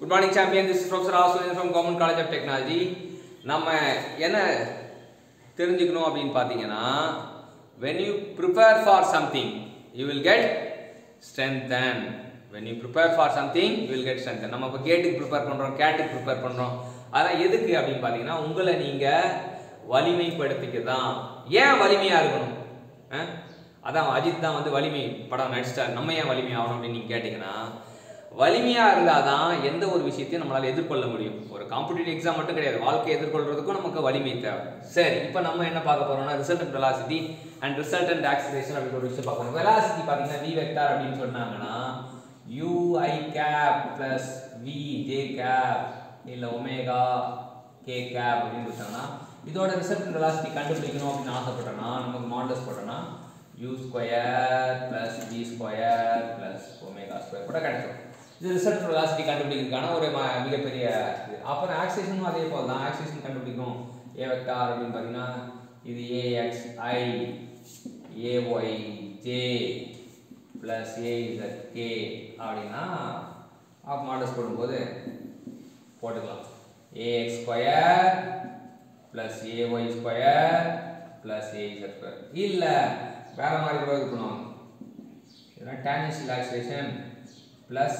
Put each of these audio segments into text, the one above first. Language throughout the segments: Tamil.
Good morning champion this professor ஆசுரேந்திரன் from government college of technology நம்ம என்ன தெரிஞ்சுக்கணும் அப்படின்னு பார்த்தீங்கன்னா when you prepare for something you will get strengthen when you prepare for something you will get strengthen நம்ம இப்போ கேட்டுக்கு ப்ரிப்பேர் பண்ணுறோம் கேட்டுக்கு ப்ரிப்பேர் பண்ணுறோம் அதெல்லாம் எதுக்கு அப்படின்னு பார்த்தீங்கன்னா உங்களை நீங்கள் வலிமைப்படுத்திக்க தான் ஏன் வலிமையாக இருக்கணும் அஹ்? அதான் அஜித் தான் வந்து வலிமை படம் நடிச்சிட்டார் நம்ம ஏன் வலிமை ஆகணும் அப்படின்னு நீங்கள் கேட்டிங்கன்னா வலிமையாக இருந்தால் தான் எந்த ஒரு விஷயத்தையும் நம்மளால் எதிர்கொள்ள முடியும் ஒரு காம்படிட்டிவ் எக்ஸாம் மட்டும் கிடையாது வாழ்க்கையை எதிர்கொள்றதுக்கும் நமக்கு வலிமை தேவை சரி இப்போ நம்ம என்ன பார்க்க போறோம்னா resultant velocity and resultant acceleration அப்படின்னு ஒரு விஷயம் பார்க்கணும் வெலாசிட்டி பார்த்தீங்கன்னா வி வெக்டார் அப்படின்னு சொன்னாங்கன்னா U I cap plus V J cap இல்லை ஒமேகா கே கேப் அப்படின்னு கொடுத்தாங்கன்னா இதோட ரிசல்டன்ட் வெலாசிட்டி கண்டுபிடிக்கணும் அப்படின்னு ஆசைப்பட்டோம்னா நமக்கு மாடல்ஸ் போட்டோம்னா U square plus V square plus omega square கூட கிடைக்கும் இது ரிசல்ட் வெலாசிட்டி கண்டுபிடிக்கிறதுக்கான ஒரு ம- மிகப்பெரிய இது அப்புறம் ஆக்சிலேஷனும் அதே போல் தான் ஆக்சிலேஷன் கண்டுபிடிக்கும் ஏ வெக்டார் அப்படின்னு பார்த்தீங்கன்னா இது AX I AY J plus AZ K அப்படின்னா ஆஃப் மாடல்ஸ் போடும்போது போட்டுக்கலாம் AX square plus AY square plus AZ square இல்லை வேற மாதிரி கூட இது பண்ணுவாங்க இதெல்லாம் tangential acceleration plus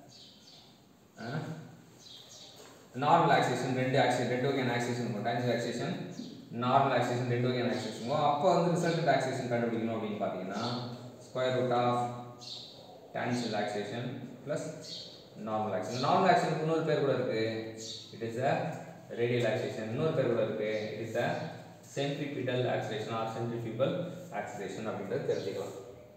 normal acceleration ரெண்டு ஆக்சிலேஷன் ரெண்டு வகையான ஆக்சிலேஷன் இருக்கும் டேனிஷியல் ஆக்சிலேஷன் நார்மல் ஆக்சிலேஷன் ரெண்டு வகையான ஆக்சிலேஷன் இருக்கும் அப்போ வந்து ரிசல்ட் ஆக்சிலேஷன் கண்டுபிடிக்கணும் அப்படின்னு பார்த்தீங்கன்னா square root of tangential acceleration plus normal acceleration normal acceleration இன்னொரு பேர் கூட இருக்கு it is a radial acceleration இன்னொரு பேர் கூட இருக்கு it is a centripetal acceleration or centrifugal acceleration அப்படின்றது தெரிஞ்சுக்கலாம்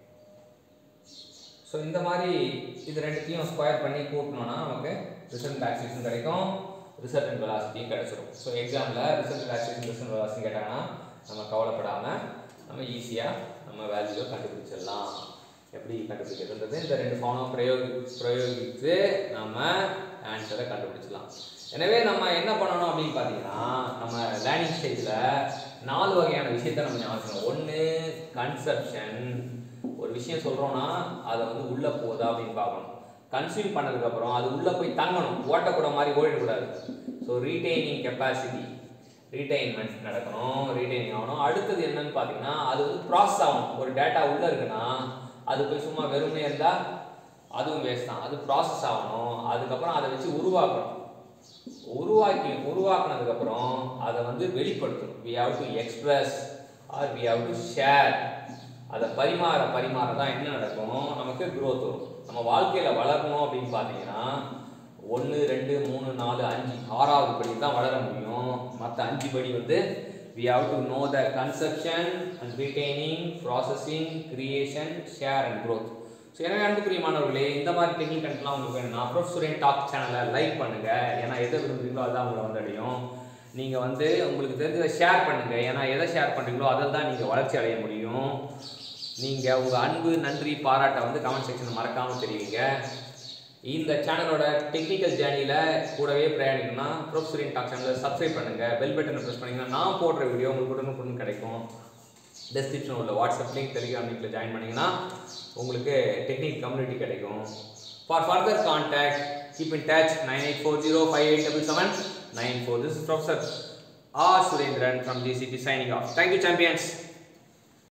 ஸோ இந்த மாதிரி இது ரெண்டுத்தையும் ஸ்கொயர் பண்ணி கூட்டணும்னா நமக்கு ரிசல்ட் ஆக்சிலேஷன் கிடைக்கும் ரிசல்ட் வெலாசிட்டியும் கிடைச்சிரும் ஸோ எக்ஸாமில் ரிசல்ட் ஆக்சிலேஷன் ரிசல்ட் வெலாசிட்டி கேட்டாங்கன்னா நம்ம கவலைப்படாமல் நம்ம ஈஸியாக நம்ம வேல்யூவை கண்டுபிடிச்சிடலாம் எப்படி கண்டுபிடிக்கிறதுன்றது இந்த ரெண்டு ஃபார்மும் பிரயோகி பிரயோகித்து நம்ம ஆன்சரை கண்டுபிடிச்சிடலாம் எனவே நம்ம என்ன பண்ணணும் அப்படின்னு பார்த்தீங்கன்னா நம்ம லேர்னிங் ஸ்டேஜில் நாலு வகையான விஷயத்தை நம்ம ஞாபகம் ஒன்று கன்செப்ஷன் ஒரு விஷயம் சொல்றோம்னா அதை வந்து உள்ள போகுதா அப்படின்னு பார்க்கணும் கன்சியூம் பண்ணதுக்கு அப்புறம் அது உள்ள போய் தங்கணும் ஓட்டக்கூட மாதிரி ஓடிடக்கூடாது ஸோ ரீடைனிங் கெப்பாசிட்டி ரீடைன்மெண்ட் நடக்கணும் ரீடைனிங் ஆகணும் அடுத்தது என்னன்னு பார்த்தீங்கன்னா அது வந்து ப்ராசஸ் ஆகணும் ஒரு டேட்டா உள்ள இருக்குன்னா அது போய் சும்மா வெறுமே இருந்தா அதுவும் வேஸ்ட் தான் அது ப்ராசஸ் ஆகணும் அதுக்கப்புறம் அதை வச்சு உருவாக்கணும் உருவாக்கி உருவாக்குனதுக்கு அப்புறம் அதை வந்து வெளிப்படுத்தணும் we have to express or we have to share அதை பரிமாற பரிமாற தான் என்ன நடக்கும் நமக்கு growth வரும் நம்ம வாழ்க்கையில வளரணும் அப்படின்னு பார்த்தீங்கன்னா ஒன்று ரெண்டு மூணு நாலு அஞ்சு ஆறாவது படி தான் வளர முடியும் மற்ற அஞ்சு படி வந்து we have to know the conception and retaining processing creation share and growth so எனவே அன்புக்குரிய மாணவர்களே இந்த மாதிரி டெக்னிக் கண்டெலாம் உங்களுக்கு வேணும்னா ப்ரொஃபஸரின் டாக் சேனலை லைக் பண்ணுங்க ஏன்னா எதை விரும்புறீங்களோ அதுதான் உங்களை வந்தடையும் நீங்கள் வந்து உங்களுக்கு தெரிஞ்சதை ஷேர் பண்ணுங்க ஏன்னா எதை ஷேர் பண்ணுறீங்களோ அதில் தான் நீங்கள் வளர்ச்சி அடைய முடியும் நீங்கள் உங்கள் அன்பு நன்றி பாராட்டை வந்து கமெண்ட் செக்ஷனில் மறக்காமல் தெரிவிங்க இந்த சேனலோட டெக்னிக்கல் ஜேர்னியில் கூடவே பிரயாணிக்கணும்னா ப்ரொஃபஸரின் டாக் சேனலை சப்ஸ்கிரைப் பண்ணுங்கள் பெல் பட்டனை ப்ரெஸ் பண்ணிங்கன்னா நான் போடுற வீடியோ உங்களுக்கு உடனுக்குடன் கிடைக்கும் டெஸ்கிரிப்ஷன் உள்ள வாட்ஸ்அப் லிங்க் டெலிகிராம் லிங்க்ல ஜாயின் பண்ணீங்கன்னா உங்களுக்கு டெக்னிக் கம்யூனிட்டி கிடைக்கும் for further contact keep in touch nine eight four zero five eight double seven nine four this professor R Surendran from GCT signing off thank you champions